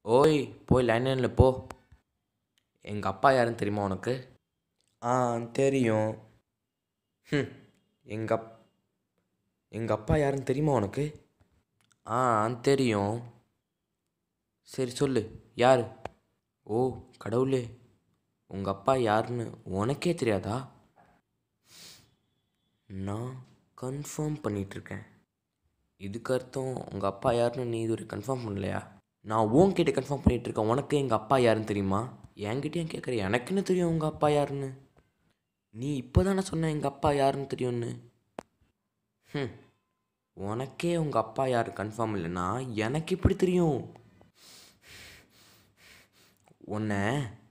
ஓய் போய் லைனில் போ எங்கள் அப்பா யாருன்னு தெரியுமா உனக்கு ஆ தெரியும் ம் எங்கள் அப் எங்கள் அப்பா யாருன்னு தெரியுமா உனக்கு ஆ தெரியும் சரி சொல்லு யார் ஓ கடவுளே உங்கள் அப்பா யாருன்னு உனக்கே தெரியாதா நான் கன்ஃபார்ம் பண்ணிகிட்ருக்கேன் இதுக்கு அர்த்தம் உங்கள் அப்பா யாருன்னு நீ இது ஒரு கன்ஃபார்ம் பண்ணலையா நான் உன்கிட்ட கன்ஃபார்ம் பண்ணிகிட்டு இருக்கேன் உனக்கு எங்கள் அப்பா யாருன்னு தெரியுமா என்கிட்டயும் கேட்குற எனக்குன்னு தெரியும் உங்கள் அப்பா யாருன்னு நீ இப்போ தானே சொன்ன எங்கள் அப்பா யாருன்னு தெரியும்னு ம் உனக்கே உங்கள் அப்பா யார் கன்ஃபார்ம் இல்லைன்னா எனக்கு எப்படி தெரியும் உன்னை